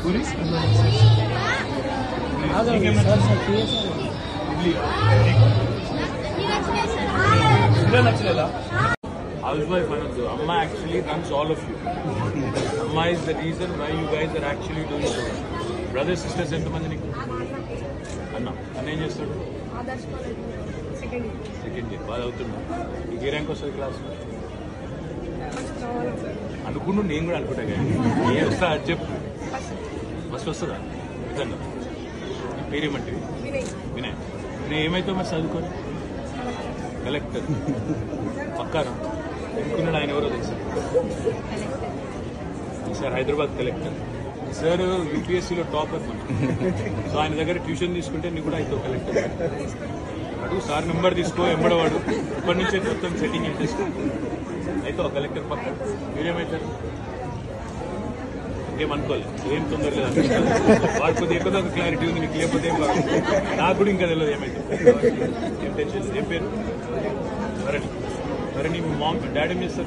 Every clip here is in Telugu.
పూరి ఇడ్లీ ఇడ్లీ నచ్చలేదా హౌస్ వైఫ్ అనొద్దు అమ్మ actually runs all of you అమ్మ is the reason why you guys are actually doing so brother sisters ఎంతమంది నీకు అన్న అన్న ఏం చేస్తాడు Adarsh college second year second year బాగా అవుతున్నా నీకు ఏ ర్యాంక్ వస్తుంది క్లాస్ ఫస్ట్ కావాలి సార్ అనుకుంటూ నేను కూడా అనుకుంటా కానీ ఏ వస్తా అది చెప్పు ఫస్ట్ ఫస్ట్ వస్తుందా నిజంగా నీ పేరేమంటివి వినయ్ వినయ్ నేను ఏమైతే మరి చదువుకొని కలెక్టర్ పక్కానా అనుకున్నాడు ఆయన ఎవరో తెలుసు సార్ హైదరాబాద్ కలెక్టర్ సార్ యూపీఎస్సీలో టాపర్ మన సో ఆయన దగ్గర ట్యూషన్ తీసుకుంటే నీకు కూడా అయితే కలెక్టర్ అడుగు సార్ నెంబర్ తీసుకో ఎంబడవాడు ఇప్పటి నుంచే మొత్తం సెట్టింగ్ చేసేసుకో అయితే ఒక కలెక్టర్ పక్క మీరేమవుతారు ఇంకేమనుకోలేదు ఏం తొందర లేదు వాడు కొద్దిగా ఎక్కువ ఒక క్లారిటీ ఉంది నీకు లేకపోతే ఏం కాదు నాకు కూడా ఇంకా తెలియదు ఏమైతే ఏం టెన్షన్ లేదు. ఏం పేరు భరణి భరణి మీ మామ్ డాడీ ఏం చేస్తారు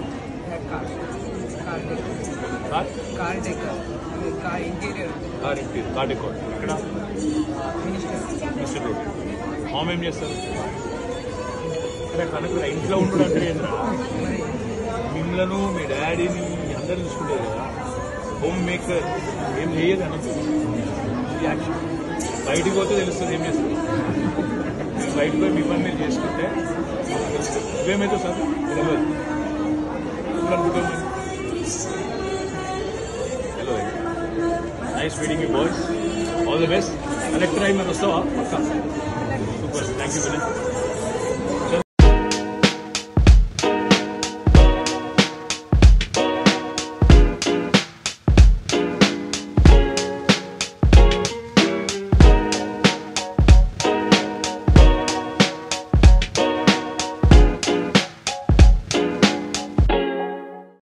car car decor car interior car interior car decor ఇక్కడ మినిస్టర్ మిస్టర్ రోడ్ మామ్ ఏం చేస్తారు అరే కనుక ఇంట్లో ఉండడం అంటే ఏంద్రా మరి మిమ్మలను మీ డాడీని అందరు చూసుకుంటారు కదా హోమ్ మేకర్ ఏం చేయదు అనొచ్చు యాక్షన్ బయటికి పోతే తెలుస్తుంది ఏం చేస్తారు మీరు బయటకు పోయి మీ పని మీరు చేసుకుంటే తెలుస్తుంది ఇవేమైతే సార్ తెలియదు ఇప్పుడు అనుకుంటాం hello nice meeting you boys all the best collector అయి మరి వస్తావా పక్కా సూపర్ థ్యాంక్ యూ వినయ్